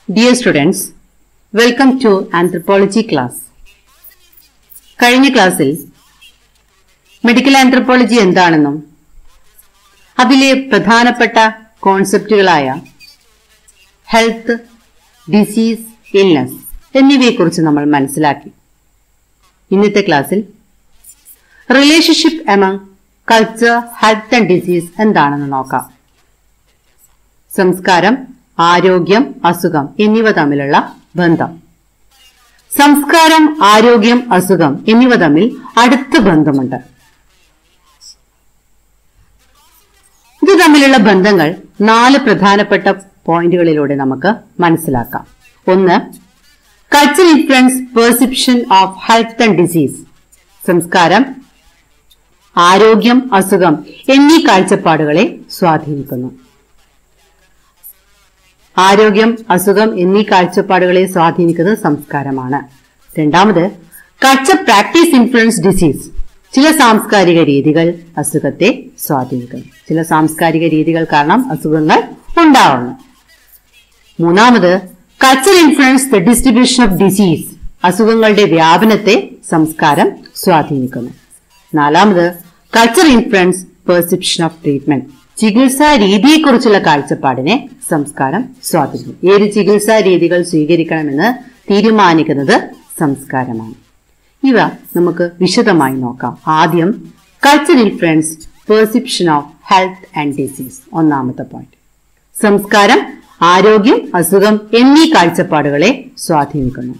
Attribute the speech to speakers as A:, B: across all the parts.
A: Dear students, welcome to Anthropology class. കഴിഞ്ഞ ക്ലാസ്സിൽ medical anthropology എന്താണെന്നും അതിലെ പ്രധാനപ്പെട്ട കോൺസെപ്റ്റുകളായ ഹെൽത്ത് ഡിസീസ് ഇൽനസ് എന്നിവയെക്കുറിച്ച് നമ്മൾ മനസ്സിലാക്കി ഇന്നത്തെ ക്ലാസ്സിൽ relationship among culture health and disease എന്താണെന്ന് നോക്കാം സംസ്കാരം ആരോഗ്യം അസുഖം എന്നിവ തമ്മിലുള്ള ബന്ധം സംസ്കാരം ആരോഗ്യം അസുഖം എന്നിവ തമ്മിൽ അടുത്ത ബന്ധമുണ്ട് ഇത് തമ്മിലുള്ള ബന്ധങ്ങൾ നാല് പ്രധാനപ്പെട്ട പോയിന്റുകളിലൂടെ നമുക്ക് മനസ്സിലാക്കാം ഒന്ന് culture influence perception of health and disease സംസ്കാരം ആരോഗ്യം അസുഖം എന്നീ കാഴ്ചപ്പാടുകളെ സ്വാധീനിക്കുന്നു ആരോഗ്യം അസുഖം എന്നീ കാഴ്ചപ്പാടുകളെ സ്വാധീനിക്കുന്നത് സംസ്കാരമാണ് രണ്ടാമത് കൾച്ചർ പ്രാക്ടീസ് ഇൻഫ്ലുവൻസ് ഡിസീസ് ചില സാംസ്കാരിക രീതികൾ അസുഖത്തെ സ്വാധീനിക്കുന്നു ചില സാംസ്കാരിക രീതികൾ കാരണം അസുഖങ്ങൾ ഉണ്ടാവുന്നു മൂന്നാമത് culture influence the distribution of disease അസുഖങ്ങളുടെ വ്യാപനത്തെ സംസ്കാരം സ്വാധീനിക്കുന്നു നാലാമത് culture influence perception of treatment ചികിത്സാ രീതിയെക്കുറിച്ചുള്ള കാഴ്ചപ്പാടിനെ സംസ്കാരം സ്വാധീനിക്കും ഏത് ചികിത്സാ രീതികൾ സ്വീകരിക്കണമെന്ന് തീരുമാനിക്കുന്നത് സംസ്കാരമാണ് ഇവ നമുക്ക് വിശദമായി നോക്കാം ആദ്യം culture influence perception of health and disease ഒന്നാമത്തെ പോയിന്റ് സംസ്കാരം ആരോഗ്യം അസുഖം എന്നീ കാഴ്ചപ്പാടുകളെ സ്വാധീനിക്കുന്നു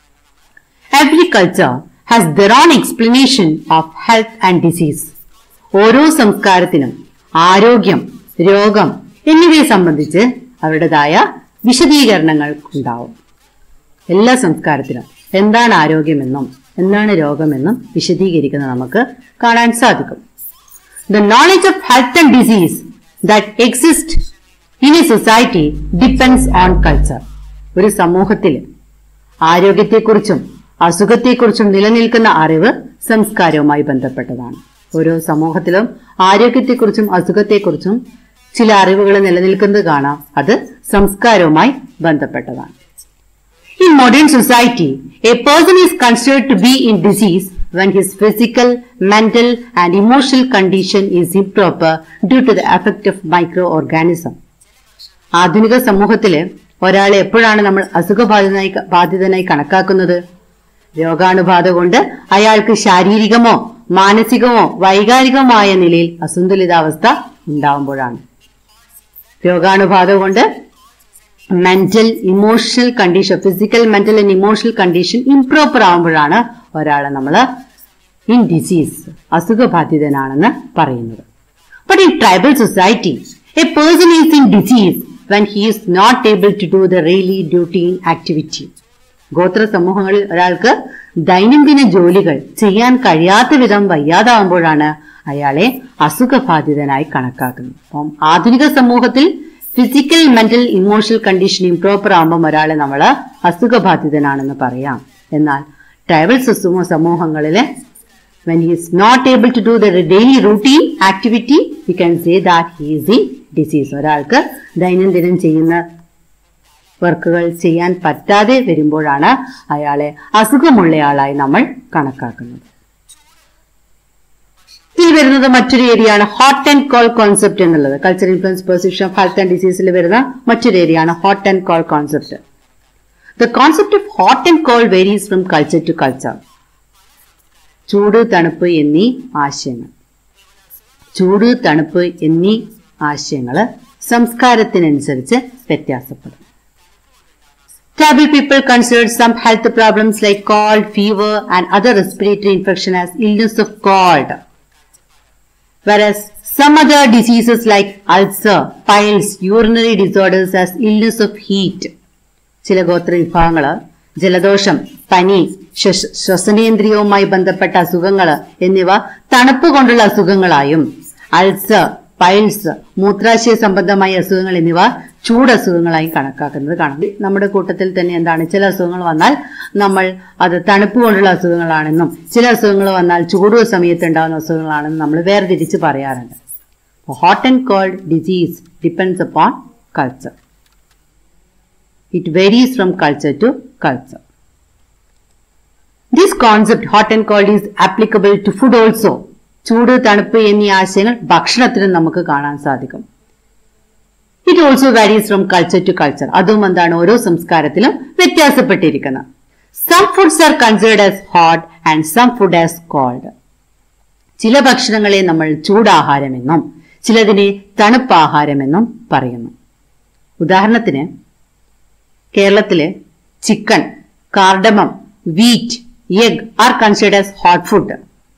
A: every culture has their own explanation of health and disease ഓരോ സംസ്കാരത്തിനും ആരോഗ്യം രോഗം എന്നിവയെ സംബന്ധിച്ച് അവരുടേതായ വിശദീകരണങ്ങൾ ഉണ്ടാവും എല്ലാ സംസ്കാരത്തിലും എന്താണ് ആരോഗ്യമെന്നും എന്താണ് രോഗമെന്നും വിശദീകരിക്കുന്നത് നമുക്ക് കാണാൻ സാധിക്കും the knowledge of health and disease that exist in a society depends on culture ഒരു സമൂഹത്തിൽ ആരോഗ്യത്തെക്കുറിച്ചും അസുഖത്തെക്കുറിച്ചും നിലനിൽക്കുന്ന അറിവ് സംസ്കാരവുമായി ബന്ധപ്പെട്ടതാണ് ഓരോ സമൂഹത്തിലും ആരോഗ്യത്തെക്കുറിച്ചും അസുഖത്തെക്കുറിച്ചും ചില അറിവുകൾ നിലനിൽക്കുന്നത് കാണാം അത് സംസ്കാരവുമായി ബന്ധപ്പെട്ടതാണ് In modern society, a person is considered to be in disease when his physical, mental and emotional condition is improper due to the effect of microorganism. ആധുനിക സമൂഹത്തില് ഒരാളെ എപ്പോഴാണ് നമ്മൾ അസുഖബാധിതനായി ബാധിതനായി കണക്കാക്കുന്നത് രോഗാണുബാധ കൊണ്ട് അയാൾക്ക് ശാരീരികമോ മാനസികമോ വൈകാരികമായ നിലയിൽ അസന്തുലിതാവസ്ഥ ഉണ്ടാവുമ്പോഴാണ് രോഗാണുബാധ കൊണ്ട് mental emotional condition physical mental and emotional condition improper ആവുമ്പോഴാണ് ഒരാളെ നമ്മൾ ഇൻ ഡിസീസ് അസുഖബാധിതനാണെന്ന് പറയുന്നത് but in tribal society a person is in disease when he is not able to do the really routine activity ഗോത്ര സമൂഹങ്ങളിൽ ഒരാൾക്ക് ദൈനംദിന ജോലികൾ ചെയ്യാൻ കഴിയാത്ത വിധം വയ്യാതാവുമ്പോഴാണ് അയാളെ അസുഖബാധിതനായി കണക്കാക്കുന്നത് അപ്പം ആധുനിക സമൂഹത്തിൽ physical mental emotional condition improper ആകുമ്പോൾ ഒരാളെ നമ്മൾ അസുഖബാധിതനാണെന്ന് പറയാം എന്നാൽ ട്രൈബൽ സമൂഹങ്ങളിലെ when he is not able to do the daily routine activity we can say that he is in disease ഒരാൾക്ക് ദൈനംദിനം ചെയ്യുന്ന വർക്കുകൾ ചെയ്യാൻ പറ്റാതെ വരുമ്പോഴാണ് അയാളെ അസുഖമുള്ളയാളായി നമ്മൾ കണക്കാക്കുന്നത് ഇതിൽ വരുന്നത് മറ്റൊരു ഏരിയയാണ് ഹോട്ട് ആൻഡ് കോൾ കോൺസെപ്റ്റ് എന്നുള്ളത് culture influence perception of health and ഡിസീസിൽ വരുന്ന മറ്റൊരു ഏരിയയാണ് hot and cold concept the concept of hot and cold varies from culture to culture ചൂട് തണുപ്പ് എന്നീ ആശയങ്ങൾ ചൂട് തണുപ്പ് എന്നീ ആശയങ്ങൾ സംസ്കാരത്തിനനുസരിച്ച് വ്യത്യാസപ്പെടും Tribal people considered some health problems like cold, fever, and other respiratory infection as illness of cold. Whereas some other diseases like ulcer, piles, urinary disorders as illness of heat. ചില ഗോത്ര വിഭാഗങ്ങൾ ജലദോഷം പനി ശ്വസ- ശ്വസനേന്ദ്രിയവുമായി ബന്ധപ്പെട്ട അസുഖങ്ങൾ എന്നിവ തണുപ്പ് കൊണ്ടുള്ള അസുഖങ്ങളായും അൾസർ പൈൽസ് മൂത്രാശയ സംബന്ധമായ അസുഖങ്ങൾ എന്നിവ ചൂടസുഖങ്ങളായി കണക്കാക്കുന്നത് കാണാം നമ്മുടെ കൂട്ടത്തിൽ തന്നെ എന്താണ് ചില അസുഖങ്ങൾ വന്നാൽ നമ്മൾ അത് തണുപ്പ് കൊണ്ടുള്ള അസുഖങ്ങളാണെന്നും ചില അസുഖങ്ങൾ വന്നാൽ ചൂട് സമയത്ത് ഉണ്ടാകുന്ന അസുഖങ്ങളാണെന്നും നമ്മൾ വേർതിരിച്ച് പറയാറുണ്ട് hot and cold disease depends upon culture it varies from culture to culture this concept hot and cold is applicable to food also ചൂട് തണുപ്പ് എന്നീ ആശയങ്ങൾ ഭക്ഷണത്തിനും നമുക്ക് കാണാൻ സാധിക്കും it also varies from culture to culture അതും എന്താണ് ഓരോ സംസ്കാരത്തിലും വ്യത്യാസപ്പെട്ടിരിക്കുന്നത് some foods are considered as hot and some food as cold ചില ഭക്ഷണങ്ങളെ നമ്മൾ ചൂടാഹാരമെന്നും ചിലതിനെ തണുപ്പാഹാരമെന്നും പറയുന്നു ഉദാഹരണത്തിന് കേരളത്തില് chicken cardamom wheat egg are considered as hot food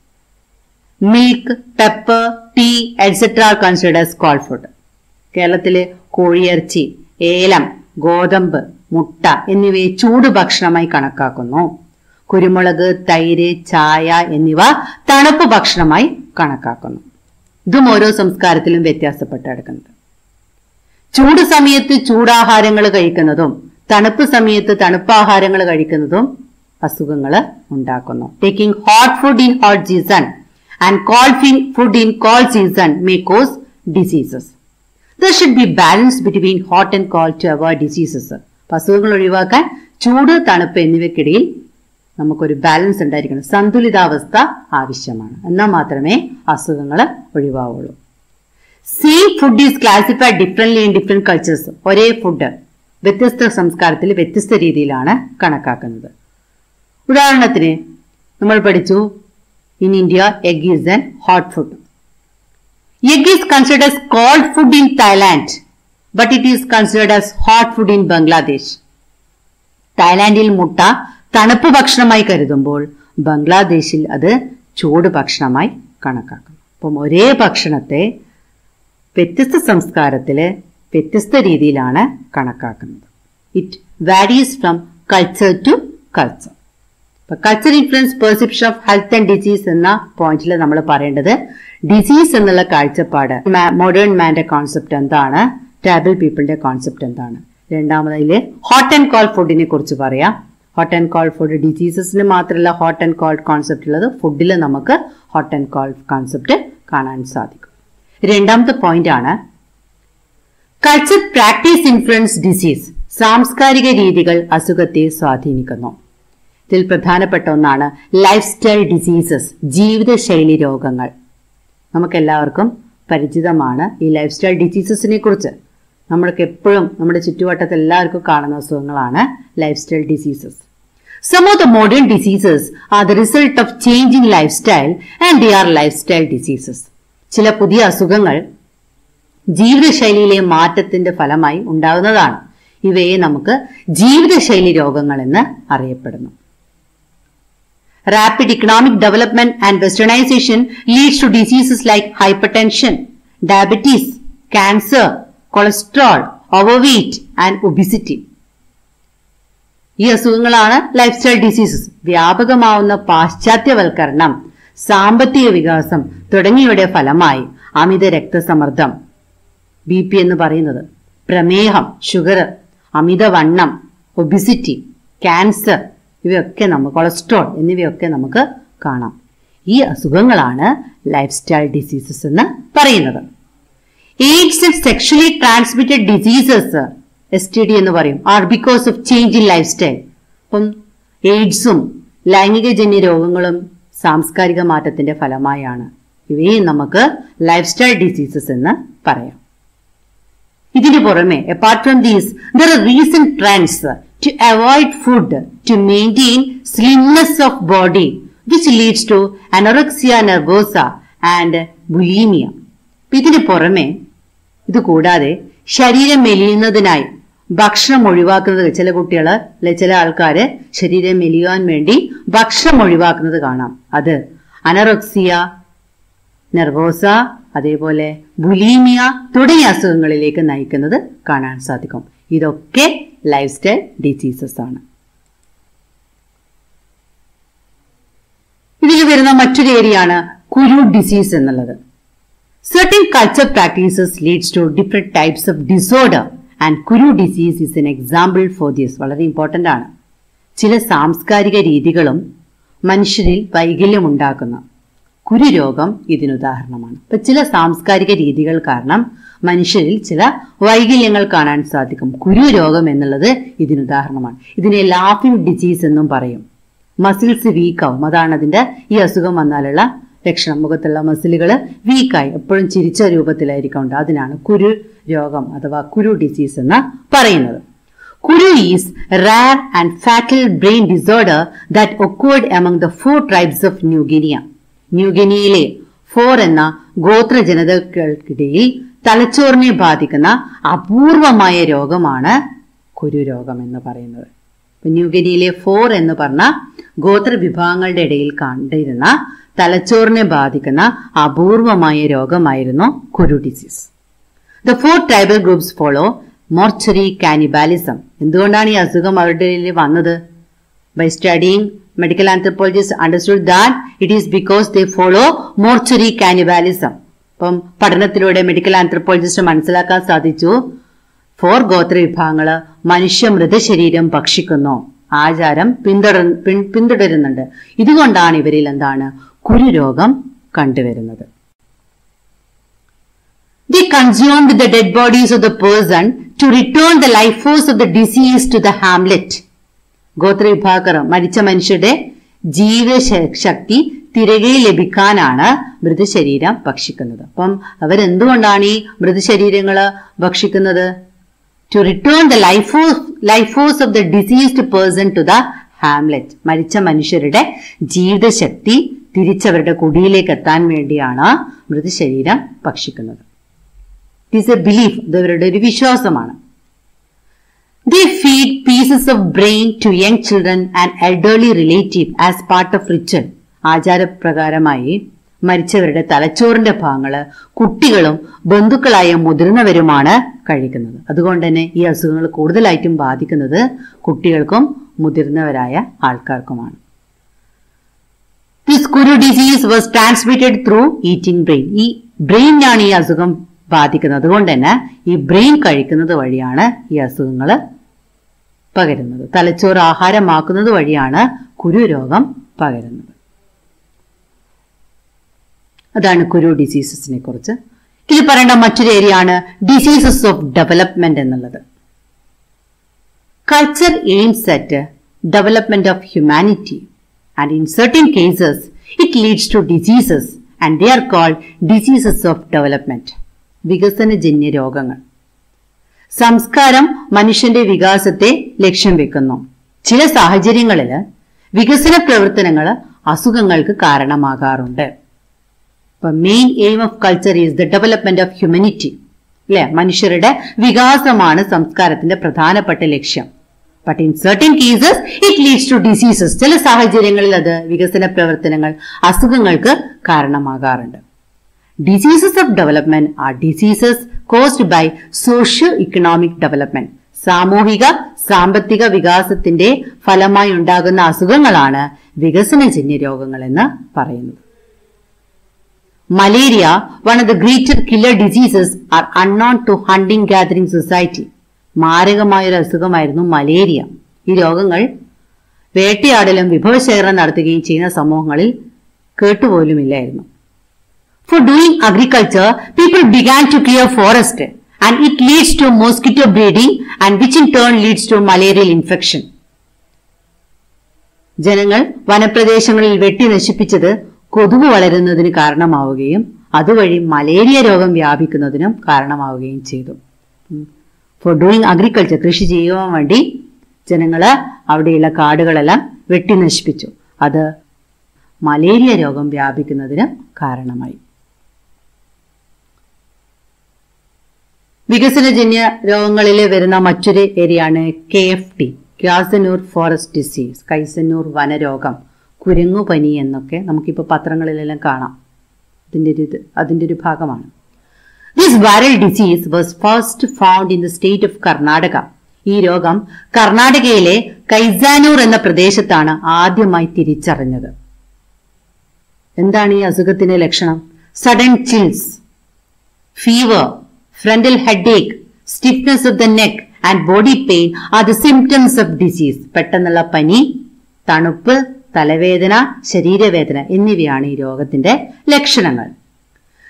A: milk pepper tea etcetera are considered as cold food കേരളത്തിലെ കോഴിയിറച്ചി ഏലം ഗോതമ്പ് മുട്ട എന്നിവയെ ചൂട് ഭക്ഷണമായി കണക്കാക്കുന്നു കുരുമുളക് തൈര് ചായ എന്നിവ തണുപ്പ് ഭക്ഷണമായി കണക്കാക്കുന്നു ഇതും ഓരോ സംസ്കാരത്തിലും വ്യത്യാസപ്പെട്ട് കിടക്കുന്നുണ്ട് ചൂട് സമയത്ത് ചൂടാഹാരങ്ങൾ കഴിക്കുന്നതും തണുപ്പ് സമയത്ത് തണുപ്പാഹാരങ്ങൾ കഴിക്കുന്നതും അസുഖങ്ങൾ ഉണ്ടാക്കുന്നു taking hot food in hot season and cold food in cold season may cause diseases there should be balance between hot and cold to avoid diseases അസുഖങ്ങൾ ഒഴിവാക്കാൻ ചൂട് തണുപ്പ് എന്നിവയ്ക്കിടയിൽ നമുക്കൊരു ബാലൻസ് ഉണ്ടായിരിക്കണം സന്തുലിതാവസ്ഥ ആവശ്യമാണ് എന്നാൽ മാത്രമേ അസുഖങ്ങൾ ഒഴിവാവുള്ളൂ same food is classified differently in different cultures ഒരേ ഫുഡ് വ്യത്യസ്ത സംസ്കാരത്തിൽ വ്യത്യസ്ത രീതിയിലാണ് കണക്കാക്കുന്നത് ഉദാഹരണത്തിന് നമ്മൾ പഠിച്ചു in India egg is an hot food egg is considered as cold food in Thailand but it is considered as hot food in Bangladesh തായ്ലാന്റിൽ മുട്ട തണുപ്പ് ഭക്ഷണമായി കരുതുമ്പോൾ ബംഗ്ലാദേശിൽ അത് ചൂട് ഭക്ഷണമായി കണക്കാക്കുന്നു അപ്പം ഒരേ ഭക്ഷണത്തെ വ്യത്യസ്ത സംസ്കാരത്തില് വ്യത്യസ്ത രീതിയിലാണ് കണക്കാക്കുന്നത് it varies from culture to culture ഇപ്പൊ culture influence perception of health and disease എന്ന പോയിന്റിൽ നമ്മൾ പറയേണ്ടത് ഡിസീസ് എന്നുള്ള കാഴ്ചപ്പാട് മോഡേൺ മാന്റെ കോൺസെപ്റ്റ് എന്താണ് ട്രൈബൽ പീപ്പിളിന്റെ കോൺസെപ്റ്റ് എന്താണ് രണ്ടാമതില് ഹോട്ട് ആൻഡ് കോൾഡ് ഫുഡിനെ കുറിച്ച് പറയാം ഹോട്ട് ആൻഡ് കോൾഡ് ഫുഡ് ഡിസീസസിന് മാത്രമല്ല ഹോട്ട് ആൻഡ് കോൾഡ് കോൺസെപ്റ്റ് ഉള്ളത് ഫുഡിൽ നമുക്ക് ഹോട്ട് ആൻഡ് കോൾഡ് കോൺസെപ്റ്റ് കാണാൻ സാധിക്കും രണ്ടാമത്തെ പോയിന്റ് ആണ് കൾച്ചർ പ്രാക്ടീസ് ഇൻഫ്ലുവൻസ് ഡിസീസ് സാംസ്കാരിക രീതികൾ അസുഖത്തെ സ്വാധീനിക്കുന്നു ഇതിൽ പ്രധാനപ്പെട്ട ഒന്നാണ് ലൈഫ് സ്റ്റൈൽ ഡിസീസസ് ജീവിതശൈലി രോഗങ്ങൾ നമുക്കെല്ലാവർക്കും പരിചിതമാണ് ഈ ലൈഫ് സ്റ്റൈൽ ഡിസീസസിനെ കുറിച്ച് നമ്മൾക്ക് എപ്പോഴും നമ്മുടെ ചുറ്റുവട്ടത്ത് എല്ലാവർക്കും കാണുന്ന അസുഖങ്ങളാണ് lifestyle diseases some of the modern diseases are the result of change in lifestyle and the are lifestyle diseases ചില പുതിയ അസുഖങ്ങൾ ജീവിതശൈലിയിലെ മാറ്റത്തിന്റെ ഫലമായി ഉണ്ടാകുന്നതാണ് ഇവയെ നമുക്ക് ജീവിതശൈലി രോഗങ്ങൾ എന്ന് അറിയപ്പെടുന്നു Rapid economic development and westernization leads to diseases like hypertension, diabetes, cancer, cholesterol, overweight and obesity. ഈ അസുഖങ്ങളാണ് ലൈഫ് സ്റ്റൈൽ ഡിസീസസ് വ്യാപകമാവുന്ന പാശ്ചാത്യവൽക്കരണം സാമ്പത്തിക വികാസം തുടങ്ങിയവയുടെ ഫലമായി അമിത രക്തസമ്മർദ്ദം ബി പി എന്ന് പറയുന്നത് പ്രമേഹം ഷുഗർ അമിതവണ്ണം ഒബിസിറ്റി ക്യാൻസർ ഇവയൊക്കെ നമുക്ക് കൊളസ്ട്രോൾ എന്നിവയൊക്കെ നമുക്ക് കാണാം ഈ അസുഖങ്ങളാണ് ലൈഫ് സ്റ്റൈൽ ഡിസീസസ് എന്ന് പറയുന്നത് AIDS and sexually transmitted diseases S T D എന്ന് പറയും are because of change in lifestyle അപ്പം എയ്ഡ്സും ലൈംഗികജന്യ രോഗങ്ങളും സാംസ്കാരിക മാറ്റത്തിന്റെ ഫലമായാണ് ഇവയും നമുക്ക് ലൈഫ് സ്റ്റൈൽ ഡിസീസസ് എന്ന് പറയാം ഇതിനു പുറമെ apart from these there are recent trends to avoid food to maintain slimness of body which leads to anorexia nervosa and bulimia ഇതിനു പുറമെ ഇത് കൂടാതെ ശരീരം മെലിയുന്നതിനായി ഭക്ഷണം ഒഴിവാക്കുന്നത് ചില കുട്ടികൾ അല്ലെ ചില ആൾക്കാര് ശരീരം മെലിയാൻ വേണ്ടി ഭക്ഷണം ഒഴിവാക്കുന്നത് കാണാം അത് അനറോക്സിയ നെർവോസ അതേപോലെ ബുലീമിയ തുടങ്ങിയ അസുഖങ്ങളിലേക്ക് നയിക്കുന്നത് കാണാൻ സാധിക്കും ഇതൊക്കെ ലൈഫ് സ്റ്റൈൽ ഡിസീസസ് ആണ് ഇതിൽ വരുന്ന മറ്റൊരു ഏരിയയാണ് കുരു ഡിസീസ് എന്നുള്ളത് Certain culture practices leads to different types of disorder and Kuru disease is an example for this. വളരെ ഇമ്പോർട്ടന്റ് ആണ് ചില സാംസ്കാരിക രീതികളും മനുഷ്യരിൽ വൈകല്യം ഉണ്ടാക്കുന്ന കുരുരോഗം ഇതിനുദാഹരണമാണ് ഇപ്പൊ ചില സാംസ്കാരിക രീതികൾ കാരണം മനുഷ്യരിൽ ചില വൈകല്യങ്ങൾ കാണാൻ സാധിക്കും കുരു രോഗം എന്നുള്ളത് ഇതിനുദാഹരണമാണ് ഇതിനെ ലാഫിംഗ് ഡിസീസ് എന്നും പറയും മസിൽസ് വീക്കാവും അതാണ് അതിന്റെ ഈ അസുഖം വന്നാലുള്ള ലക്ഷണം മുഖത്തുള്ള മസിലുകൾ വീക്കായി എപ്പോഴും ചിരിച്ച രൂപത്തിലായിരിക്കും ഉണ്ടാവുക അതിനാണ് കുരു രോഗം അഥവാ കുരു ഡിസീസ് എന്ന് പറയുന്നത് kuru is rare and fatal brain disorder that occurred among the four tribes of New Guinea ന്യൂഗിനിയയിലെ ഫോർ എന്ന ഗോത്ര ജനതകൾക്കിടയിൽ തലച്ചോറിനെ ബാധിക്കുന്ന അപൂർവമായ രോഗമാണ് കുരു രോഗം എന്ന് പറയുന്നത് ഇപ്പൊ ന്യൂഗിനിയിലെ ഫോർ എന്ന് പറഞ്ഞ ഗോത്ര വിഭാഗങ്ങളുടെ ഇടയിൽ കണ്ടിരുന്ന തലച്ചോറിനെ ബാധിക്കുന്ന അപൂർവമായ രോഗമായിരുന്നു kuru disease the Fore tribal groups follow mortuary cannibalism എന്തുകൊണ്ടാണ് ഈ അസുഖം അവരുടെ ഇടയിൽ വന്നത് by studying medical anthropologist understood that it is because they follow mortuary cannibalism അപ്പം പഠനത്തിലൂടെ മെഡിക്കൽ ആന്ത്രപ്പോളജിസ്റ്റ് മനസ്സിലാക്കാൻ സാധിച്ചു ഫോർ ഗോത്ര വിഭാഗങ്ങള് മനുഷ്യ മൃതശരീരം ഭക്ഷിക്കുന്നു ആചാരം പിന്തുടർ പിൻ- പിന്തുടരുന്നുണ്ട് ഇതുകൊണ്ടാണ് ഇവരിൽ എന്താണ് കുരുരോഗം കണ്ടുവരുന്നത് They consumed the dead bodies of the person to return the life force of the deceased to the hamlet. ഗോത്രവിഭാഗർ മരിച്ച മനുഷ്യരുടെ ജീവശക്തി തിരികെ ലഭിക്കാനാണ് മൃതശരീരം ഭക്ഷിക്കുന്നത് അപ്പം അവരെന്തുകൊണ്ടാണ് ഈ മൃതശരീരങ്ങൾ ഭക്ഷിക്കുന്നത് to return the life force life force of the deceased person to the hamlet മരിച്ച മനുഷ്യരുടെ ജീവിതശക്തി തിരിച്ചവരുടെ കുടിയിലേക്ക് എത്താൻ വേണ്ടിയാണ് മൃതശരീരം ഭക്ഷിക്കുന്നത് ഇറ്റ് ഈസ് എ ബിലീഫ് ഇത് അവരുടെ ഒരു വിശ്വാസമാണ് they feed pieces of brain to young children and elderly relative as part of ritual ആചാരപ്രകാരമായി മരിച്ചവരുടെ തലച്ചോറിന്റെ ഭാഗങ്ങള് കുട്ടികളും ബന്ധുക്കളായ മുതിർന്നവരുമാണ് കഴിക്കുന്നത് അതുകൊണ്ട് തന്നെ ഈ അസുഖങ്ങൾ കൂടുതലായിട്ടും ബാധിക്കുന്നത് കുട്ടികൾക്കും മുതിർന്നവരായ ആൾക്കാർക്കുമാണ് this kuru disease was transmitted through eating brain ഈ ബ്രെയിനാണ് ഈ അസുഖം ബാധിക്കുന്നത് അതുകൊണ്ട് തന്നെ ഈ ബ്രെയിൻ കഴിക്കുന്നത് വഴിയാണ് ഈ അസുഖങ്ങൾ പകരുന്നത് തലച്ചോറ് ആഹാരമാക്കുന്നത് വഴിയാണ് കുരു രോഗം പകരുന്നത് അതാണ് കുരു ഡിസീസസിനെ കുറിച്ച് ഇത് പറയേണ്ട മറ്റൊരു ഏരിയയാണ് ഡിസീസസ് ഓഫ് ഡെവലപ്മെന്റ് എന്നുള്ളത് culture aims at development of humanity and in certain cases it leads to diseases and they are called diseases of development വികസനജന്യ രോഗങ്ങൾ സംസ്കാരം മനുഷ്യന്റെ വികാസത്തെ ലക്ഷ്യം വെക്കുന്നു ചില സാഹചര്യങ്ങളിൽ വികസന പ്രവർത്തനങ്ങൾ അസുഖങ്ങൾക്ക് കാരണമാകാറുണ്ട് ഇപ്പൊ main aim of culture is the development of humanity അല്ലെ മനുഷ്യരുടെ വികാസമാണ് സംസ്കാരത്തിന്റെ പ്രധാനപ്പെട്ട ലക്ഷ്യം but in certain cases it leads to diseases ചില സാഹചര്യങ്ങളിൽ അത് വികസന പ്രവർത്തനങ്ങൾ അസുഖങ്ങൾക്ക് കാരണമാകാറുണ്ട് diseases of development are diseases caused by socio economic development സാമൂഹിക സാമ്പത്തിക വികാസത്തിന്റെ ഫലമായി ഉണ്ടാകുന്ന അസുഖങ്ങളാണ് വികസനജന്യ രോഗങ്ങൾ എന്ന് പറയുന്നത് malaria one of the greater killer diseases are unknown to hunting gathering society മാരകമായ ഒരു അസുഖമായിരുന്നു മലേറിയ ഈ രോഗങ്ങൾ വേട്ടയാടലും വിഭവശേഖരണം നടത്തുകയും ചെയ്യുന്ന സമൂഹങ്ങളിൽ കേട്ടുപോലുമില്ലായിരുന്നു For doing agriculture, people began to clear forest and it leads to mosquito breeding and which in turn leads to malarial infection. ജനങ്ങൾ വനപ്രദേശങ്ങളിൽ വെട്ടി നശിപ്പിച്ചത് കൊതുക് വളരുന്നതിന് കാരണമാവുകയും അതുവഴി മലേറിയ രോഗം വ്യാപിക്കുന്നതിനും കാരണമാവുകയും ചെയ്തു ഫോർ ഡൂയിങ് അഗ്രികൾച്ചർ കൃഷി ചെയ്യുവാൻ വേണ്ടി ജനങ്ങള് അവിടെയുള്ള കാടുകളെല്ലാം വെട്ടി നശിപ്പിച്ചു അത് മലേറിയ രോഗം വ്യാപിക്കുന്നതിന് കാരണമായി വികസനജന്യ രോഗങ്ങളിൽ വരുന്ന മറ്റൊരു ഏരിയയാണ് K F T Kyasanur forest disease Kyasanur വനരോഗം കുരങ്ങുപനി എന്നൊക്കെ നമുക്കിപ്പോൾ പത്രങ്ങളിലെല്ലാം കാണാം അതിൻ്റെ ഒരു ഇത് അതിൻ്റെ ഒരു ഭാഗമാണ് this viral disease was first found in the state of Karnataka ഈ രോഗം കർണാടകയിലെ കൈസാനൂർ എന്ന പ്രദേശത്താണ് ആദ്യമായി തിരിച്ചറിഞ്ഞത് എന്താണ് ഈ അസുഖത്തിന്റെ ലക്ഷണം sudden chills fever frontal headache stiffness of the neck and body pain are the symptoms of disease പെട്ടെന്നുള്ള പനി തണുപ്പ് തലവേദന ശരീരവേദന എന്നിവയാണ് ഈ രോഗത്തിന്റെ ലക്ഷണങ്ങൾ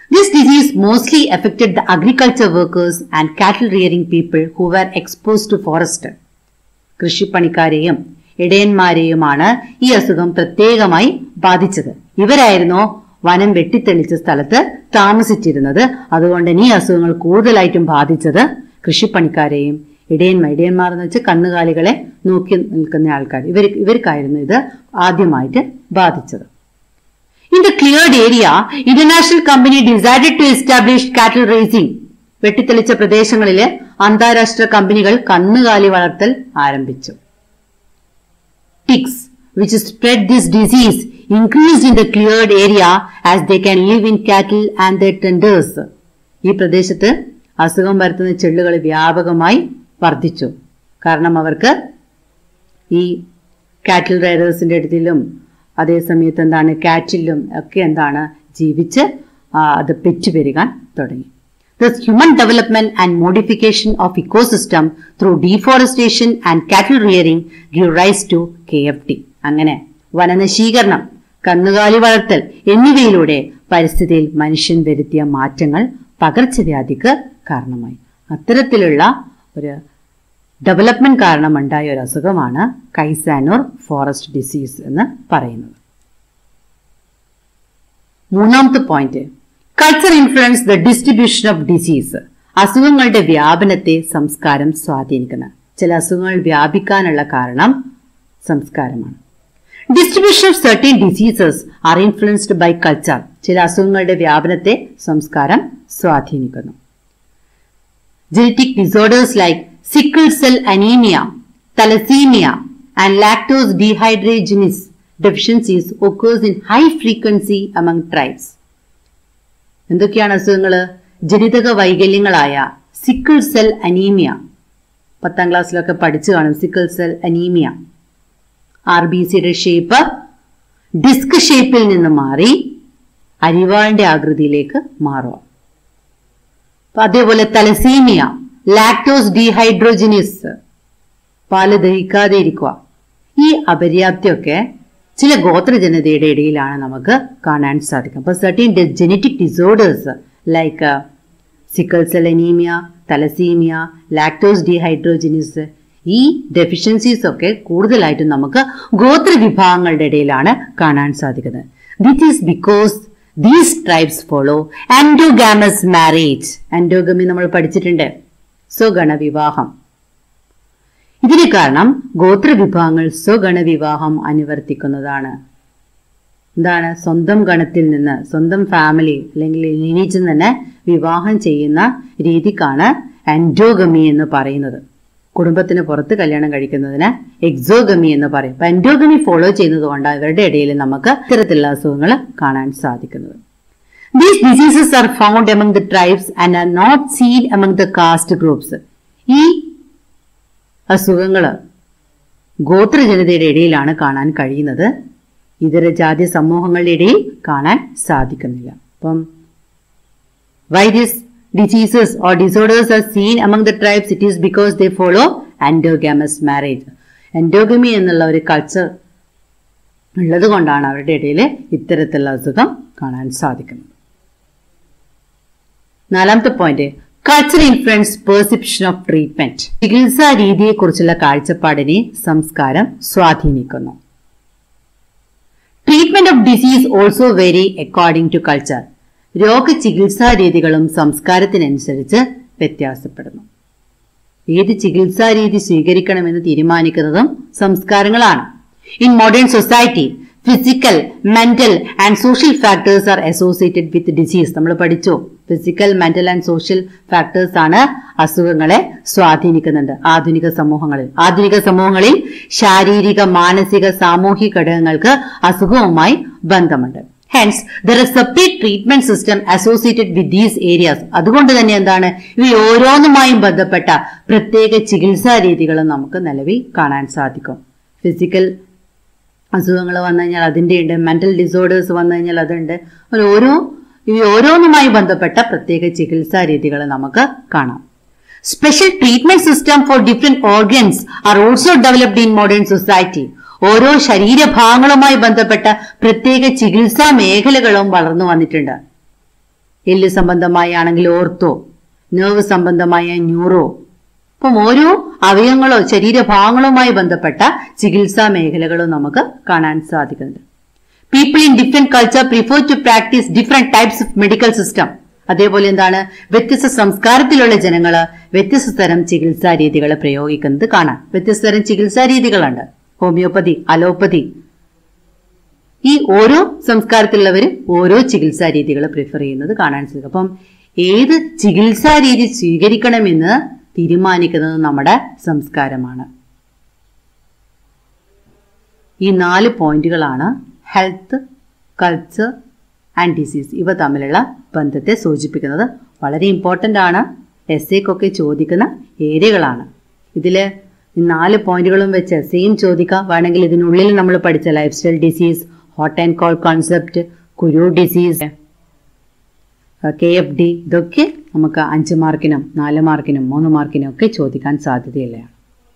A: This disease mostly affected the agriculture workers and cattle rearing people who were exposed to forest. കൃഷിപ്പണിക്കാരെയും ഇടയന്മാരെയുമാണ് ഈ അസുഖം പ്രത്യേകമായി ബാധിച്ചത് ഇവരായിരുന്നു വനം വെട്ടിത്തെളിച്ച സ്ഥലത്ത് താമസിച്ചിരുന്നത് അതുകൊണ്ട് തന്നെ ഈ അസുഖങ്ങൾ കൂടുതലായിട്ടും ബാധിച്ചത് കൃഷിപ്പണിക്കാരെയും ഇടയന്മാർ ഇടയന്മാർ എന്ന് വെച്ചാൽ കന്നുകാലികളെ നോക്കി നിൽക്കുന്ന ആൾക്കാർ ഇവർ ഇവർക്കായിരുന്നു ഇത് ആദ്യമായിട്ട് ബാധിച്ചത് In the cleared area, international company decided to establish cattle raising. വെട്ടിത്തെളിച്ച പ്രദേശങ്ങളില് അന്താരാഷ്ട്ര കമ്പനികൾ കന്നുകാലി വളർത്തൽ ആരംഭിച്ചു ticks which spread this disease increased in the cleared area as they can live in cattle and the tenders ഈ പ്രദേശത്ത് അസുഖം വരുത്തുന്ന ചെള്ളുകൾ വ്യാപകമായി വർദ്ധിച്ചു കാരണം അവർക്ക് ഈ കാറ്റിൽ റൈഡേഴ്സിന്റെ അടുത്തിലും അതേ സമയത്ത് എന്താണ് കാറ്റിലും ഒക്കെ എന്താണ് ജീവിച്ച് ആ, അത് പെറ്റുപെരുകാൻ തുടങ്ങി Thus, human development and modification of ecosystem through deforestation and cattle rearing give rise to KFT. അങ്ങനെ വനനശീകരണം കന്നുകാലി വളർത്തൽ എന്നിവയിലൂടെ പരിസ്ഥിതിയിൽ മനുഷ്യൻ വരുത്തിയ മാറ്റങ്ങൾ പകർച്ചവ്യാധിക്ക് കാരണമായി അത്തരത്തിലുള്ള ഒരു ഡെവലപ്മെന്റ് കാരണമുണ്ടായ ഒരു അസുഖമാണ് കൈസാനൂർ ഫോറസ്റ്റ് ഡിസീസ് എന്ന് പറയുന്നത് മൂന്നാമത്തെ point culture influence the distribution of disease അസുഖങ്ങളുടെ വ്യാപനത്തെ സംസ്കാരം സ്വാധീനിക്കുന്ന ചില അസുഖങ്ങൾ വ്യാപിക്കാനുള്ള കാരണം സംസ്കാരമാണ് distribution of certain diseases are influenced by culture ചില അസുഖങ്ങളുടെ വ്യാപനത്തെ സംസ്കാരം സ്വാധീനിക്കുന്നു genetic disorders like sickle cell anemia, thalassemia, and lactose dehydrogenase deficiencies occurs in high frequency among tribes. എന്തൊക്കെയാണ് അസുഖങ്ങൾ ജനിതക വൈകല്യങ്ങളായ സിക്കിൾ സെൽ അനീമിയ പത്താം ക്ലാസ്സിലൊക്കെ പഠിച്ചു കാണും sickle cell anaemia R B സിയുടെ ഷേപ്പ് ഡിസ്ക് ഷേപ്പിൽ നിന്ന് മാറി അരിവാളിന്റെ ആകൃതിയിലേക്ക് മാറുക അപ്പൊ അതേപോലെ തലസീമിയ ലാക്ടോസ് ഡീഹൈഡ്രോജിനിസ് പാല് ദഹിക്കാതെ ഇരിക്കുക ഈ അപര്യാപ്തിയൊക്കെ ചില ഗോത്ര ജനതയുടെ ഇടയിലാണ് നമുക്ക് കാണാൻ സാധിക്കും അപ്പൊ certain genetic disorders like sickle cell anaemia thalassaemia lactose dehydrogenase ഈ ഡെഫിഷ്യൻസീസ് ഒക്കെ കൂടുതലായിട്ടും നമുക്ക് ഗോത്ര വിഭാഗങ്ങളുടെ ഇടയിലാണ് കാണാൻ സാധിക്കുന്നത് this is because these tribes follow endogamous marriage endogamy നമ്മൾ പഠിച്ചിട്ടുണ്ട് സ്വഗണ വിവാഹം ഇതിന് കാരണം ഗോത്രവിഭാഗങ്ങൾ സ്വഗണ വിവാഹം അനുവർത്തിക്കുന്നതാണ് എന്താണ് സ്വന്തം ഗണത്തിൽ നിന്ന് സ്വന്തം ഫാമിലി അല്ലെങ്കിൽ ലിനേജിൽ നിന്ന് വിവാഹം ചെയ്യുന്ന രീതിക്കാണ് ആൻഡോഗമി എന്ന് പറയുന്നത് കുടുംബത്തിന് പുറത്ത് കല്യാണം കഴിക്കുന്നതിന് എക്സോഗമി എന്ന് പറയും അപ്പൊ ആൻഡോഗമി ഫോളോ ചെയ്യുന്നത് കൊണ്ടാണ് ഇവരുടെ ഇടയിൽ നമുക്ക് ഇത്തരത്തിലുള്ള അസുഖങ്ങൾ കാണാൻ സാധിക്കുന്നത് these diseases are found among the tribes and are not seen among the caste groups ഈ അസുഖങ്ങൾ ഗോത്ര ജനതയുടെ ഇടയിലാണ് കാണാൻ കഴിയുന്നത് ഇതര ജാതി സമൂഹങ്ങളുടെ ഇടയിൽ കാണാൻ സാധിക്കുന്നില്ല അപ്പം why these diseases or disorders are seen among the tribes it is because they follow endogamous marriage endogamy എന്നുള്ള ഒരു കൾച്ചർ ഉള്ളത് കൊണ്ടാണ് അവരുടെ ഇടയിൽ ഇത്തരത്തിലുള്ള അസുഖം കാണാൻ സാധിക്കുന്നത് നാലാമത്തെ point culture influence perception of treatment ചികിത്സാ രീതിയെക്കുറിച്ചുള്ള കാഴ്ചപ്പാടിനെ സംസ്കാരം സ്വാധീനിക്കുന്നു treatment of disease also very according to culture രോഗചികിത്സാ രീതികളും സംസ്കാരത്തിനനുസരിച്ച് വ്യത്യാസപ്പെടുന്നു ഏത് ചികിത്സാ രീതി സ്വീകരിക്കണമെന്ന് തീരുമാനിക്കുന്നതും സംസ്കാരങ്ങളാണ് in modern society physical mental and social factors are associated with disease നമ്മൾ പഠിച്ചു physical mental and social factors ആണ് അസുഖങ്ങളെ സ്വാധീനിക്കുന്നുണ്ട് ആധുനിക സമൂഹങ്ങളിൽ ആധുനിക സമൂഹങ്ങളിൽ ശാരീരിക മാനസിക സാമൂഹിക ഘടകങ്ങൾക്ക് അസുഖവുമായി ബന്ധമുണ്ട് hence there a separate treatment system associated with these areas അതുകൊണ്ട് തന്നെ എന്താണ് ഇവ ഓരോന്നുമായും ബന്ധപ്പെട്ട പ്രത്യേക ചികിത്സാ രീതികളും നമുക്ക് നിലവിൽ കാണാൻ സാധിക്കും ഫിസിക്കൽ അസുഖങ്ങൾ വന്നു കഴിഞ്ഞാൽ അതിൻ്റെ ഉണ്ട് മെന്റൽ ഡിസോർഡേഴ്സ് വന്നു കഴിഞ്ഞാൽ അതുണ്ട് അങ്ങനെ ഓരോ ഈ ഓരോന്നുമായി ബന്ധപ്പെട്ട പ്രത്യേക ചികിത്സാ രീതികൾ നമുക്ക് കാണാം special treatment system for different organs are also developed in modern society ഓരോ ശരീരഭാഗങ്ങളുമായി ബന്ധപ്പെട്ട പ്രത്യേക ചികിത്സാ മേഖലകളും വളർന്നു വന്നിട്ടുണ്ട് എല്ല് സംബന്ധമായ ആണെങ്കിൽ ഓർത്തോ നെർവ് സംബന്ധമായ ന്യൂറോ അപ്പം ഓരോ അവയവങ്ങളോ ശരീരഭാഗങ്ങളുമായി ബന്ധപ്പെട്ട ചികിത്സാ മേഖലകളും നമുക്ക് കാണാൻ സാധിക്കുന്നുണ്ട് people in different culture prefer to practice different types of medical system അതേപോലെ എന്താണ് വ്യത്യസ്ത സംസ്കാരത്തിലുള്ള ജനങ്ങൾ വ്യത്യസ്ത തരം ചികിത്സാ രീതികൾ പ്രയോഗിക്കുന്നത് കാണാം വ്യത്യസ്ത തരം ചികിത്സാ രീതികളുണ്ട് ഹോമിയോപ്പതി അലോപ്പതി ഈ ഓരോ സംസ്കാരത്തിലുള്ളവർ ഓരോ ചികിത്സാ രീതികൾ പ്രിഫർ ചെയ്യുന്നത് കാണാൻ സാധിക്കും അപ്പം ഏത് ചികിത്സാ രീതി സ്വീകരിക്കണമെന്ന് തീരുമാനിക്കുന്നത് നമ്മുടെ സംസ്കാരമാണ് ഈ നാല് പോയിന്റുകളാണ് ഹെൽത്ത് കൾച്ചർ ആൻഡ് ഡിസീസ് ഇവ തമ്മിലുള്ള ബന്ധത്തെ സൂചിപ്പിക്കുന്നത് വളരെ ഇമ്പോർട്ടൻ്റ് ആണ് എസ് എക്കൊക്കെ ചോദിക്കുന്ന ഏരിയകളാണ് ഇതിൽ ഈ നാല് പോയിന്റുകളും വെച്ച് എസ്സേയും ചോദിക്കാം വേണമെങ്കിൽ ഇതിനുള്ളിൽ നമ്മൾ പഠിച്ച lifestyle disease hot and cold concept kuru disease K F D ഇതൊക്കെ നമുക്ക് അഞ്ച് മാർക്കിനും നാല് മാർക്കിനും മൂന്ന് മാർക്കിനും ഒക്കെ ചോദിക്കാൻ സാധ്യതയുള്ളതാണ്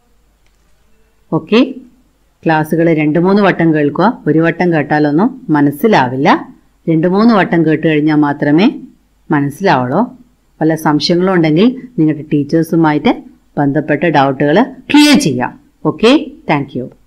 A: ഓക്കെ ക്ലാസ്സുകൾ രണ്ട് മൂന്ന് വട്ടം കേൾക്കുക ഒരു വട്ടം കേട്ടാലൊന്നും മനസ്സിലാവില്ല രണ്ട് മൂന്ന് വട്ടം കേട്ട് കഴിഞ്ഞാൽ മാത്രമേ മനസ്സിലാവുള്ളൂ വല്ല സംശയങ്ങളും ഉണ്ടെങ്കിൽ നിങ്ങളുടെ ടീച്ചേഴ്സുമായിട്ട് ബന്ധപ്പെട്ട ഡൗട്ടുകൾ ക്ലിയർ ചെയ്യാം ഓക്കെ താങ്ക് യു